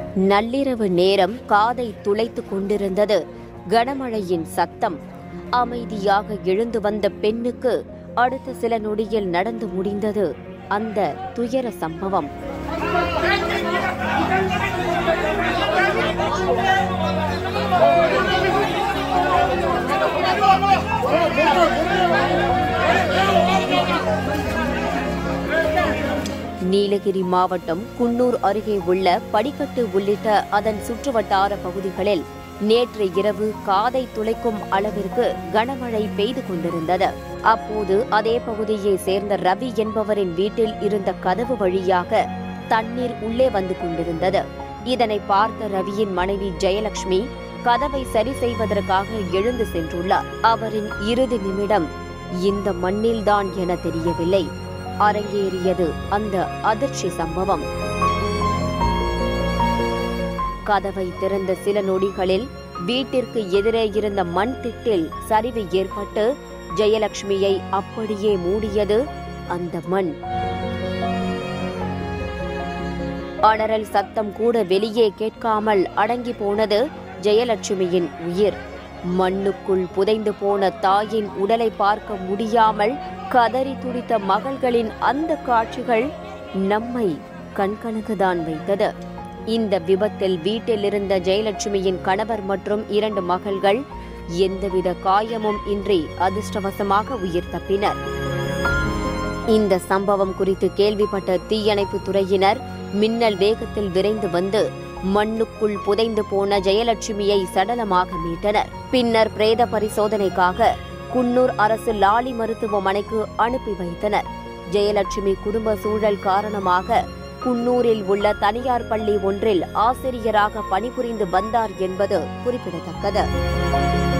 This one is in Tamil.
நள்ளிரவு நேரம் காதை துளைத்துக் கொண்டிருந்தது கனமழையின் சத்தம் அமைதியாக எழுந்து வந்த பெண்ணுக்கு அடுத்த சில நொடியில் நடந்து முடிந்தது அந்த துயர சம்பவம் நீலகிரி மாவட்டம் குன்னூர் அருகே உள்ள படிக்கட்டு உள்ளிட்ட அதன் சுற்றுவட்டார பகுதிகளில் நேற்று இரவு காதை துளைக்கும் அளவிற்கு கனமழை பெய்து கொண்டிருந்தது அப்போது அதே பகுதியை சேர்ந்த ரவி என்பவரின் வீட்டில் இருந்த கதவு வழியாக தண்ணீர் உள்ளே வந்து கொண்டிருந்தது இதனை பார்த்த ரவியின் மனைவி ஜெயலட்சுமி கதவை சரி செய்வதற்காக எழுந்து சென்றுள்ளார் அவரின் இறுதி நிமிடம் இந்த மண்ணில்தான் என தெரியவில்லை அரங்கேறியது அந்த அதிர்ச்சி சம்பவம் கதவை திறந்த சில நொடிகளில் வீட்டிற்கு எதிரே இருந்த மண் திட்டில் சரிவு ஏற்பட்டு ஜெயலட்சுமியை அப்படியே மூடியது அந்த மண் அடறல் சத்தம் கூட வெளியே கேட்காமல் அடங்கி போனது ஜெயலட்சுமியின் உயிர் மண்ணுக்குள் புதைந்து போன தாயின் உடலை பார்க்க முடியாமல் கதறி துடித்த மகள்களின் அந்த காட்சிகள் நம்மை கண்கலங்குதான் வைத்தது இந்த விபத்தில் வீட்டில் இருந்த ஜெயலட்சுமியின் கணவர் மற்றும் இரண்டு மகள்கள் எந்தவித காயமும் இன்றி அதிர்ஷ்டவசமாக உயிர் தப்பினர் இந்த சம்பவம் குறித்து கேள்விப்பட்ட தீயணைப்பு துறையினர் மின்னல் வேகத்தில் விரைந்து வந்து மண்ணுக்குள் புதைந்து போன ஜெயலட்சுமியை சடலமாக மீட்டனர் பின்னர் பிரேத பரிசோதனைக்காக குன்னூர் அரசு லாலி மருத்துவமனைக்கு அனுப்பி வைத்தனர் ஜெயலட்சுமி குடும்ப சூழல் காரணமாக குன்னூரில் உள்ள தனியார் பள்ளி ஒன்றில் ஆசிரியராக பணிபுரிந்து வந்தார் என்பது குறிப்பிடத்தக்கது